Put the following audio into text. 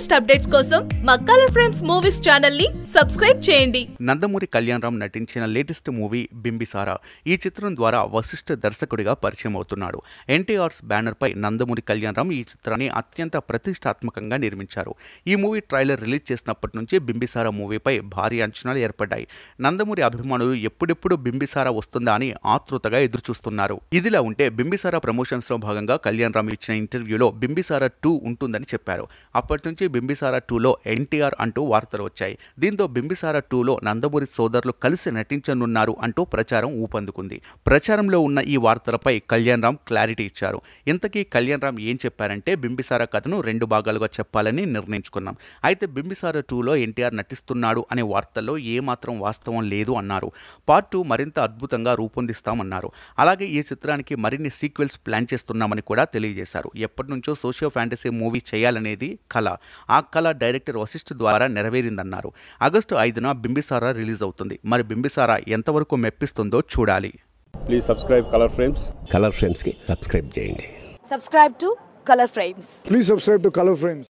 Latest updates కోసం మా colour friends movies channel ని సబ్స్క్రైబ్ చేయండి నందమూరి కళ్యాణరామ్ నటించిన లేటెస్ట్ మూవీ బింబిసారా ఈ చిత్రం ద్వారా వశిష్ఠ దర్శకుడిగా పరిచయం అవుతున్నాడు ఎన్టీఆర్స్ బ్యానర్పై నందమూరి కళ్యాణరామ్ ఈ చిత్రాన్ని అత్యంత ప్రతిష్టాత్మకంగా నిర్మించారు ఈ మూవీ ట్రైలర్ రిలీజ్ చేసినప్పటి నుంచి బింబిసారా మూవీపై భారీ అంచనాలు ఏర్పడ్డాయి నందమూరి అభిమానులు ఎప్పుడెప్పుడు బింబిసారా వస్తుందా అని ఆతృతగా ఎదురుచూస్తున్నారు ఇదిలా ఉంటే బింబిసారా ప్రమోషన్స్ లో భాగంగా కళ్యాణరామ్ ఇచ్చిన ఇంటర్వ్యూలో బింబిసారా టూ ఉంటుందని చెప్పారు అప్పటి నుంచి బింబిసారా టూలో ఎన్టీఆర్ అంటూ వార్తలు వచ్చాయి దీంతో బింబిసారా టూలో నందమూరి సోదరులు కలిసి నటించనున్నారు అంటూ ప్రచారం ఊపందుకుంది ప్రచారంలో ఉన్న ఈ వార్తలపై కళ్యాణ్ రామ్ క్లారిటీ ఇచ్చారు ఇంతకీ కళ్యాణ్ రామ్ ఏం చెప్పారంటే బింబిసారా కథను రెండు భాగాలుగా చెప్పాలని నిర్ణయించుకున్నాం అయితే బింబిసారా టూలో ఎన్టీఆర్ నటిస్తున్నాడు అనే వార్తల్లో ఏమాత్రం వాస్తవం లేదు అన్నారు పార్ట్ టూ మరింత అద్భుతంగా రూపొందిస్తామన్నారు అలాగే ఈ చిత్రానికి మరిన్ని సీక్వెల్స్ ప్లాన్ చేస్తున్నామని కూడా తెలియజేశారు ఎప్పటి నుంచో సోషియో ఫ్యాంటసీ మూవీ చేయాలనేది కళ ఆ కళ డైరెక్టర్ వశిష్ఠ్ ద్వారా నెరవేరిందన్నారు ఆగస్టు ఐదున బింబిసారా రిలీజ్ అవుతుంది మరి బింబిసారా ఎంతవరకు మెప్పిస్తుందో చూడాలి please subscribe colour frames colour ఫ్రేమ్స్కి సబ్స్క్రైబ్ చేయండి subscribe to color frames Please subscribe to Color Frames.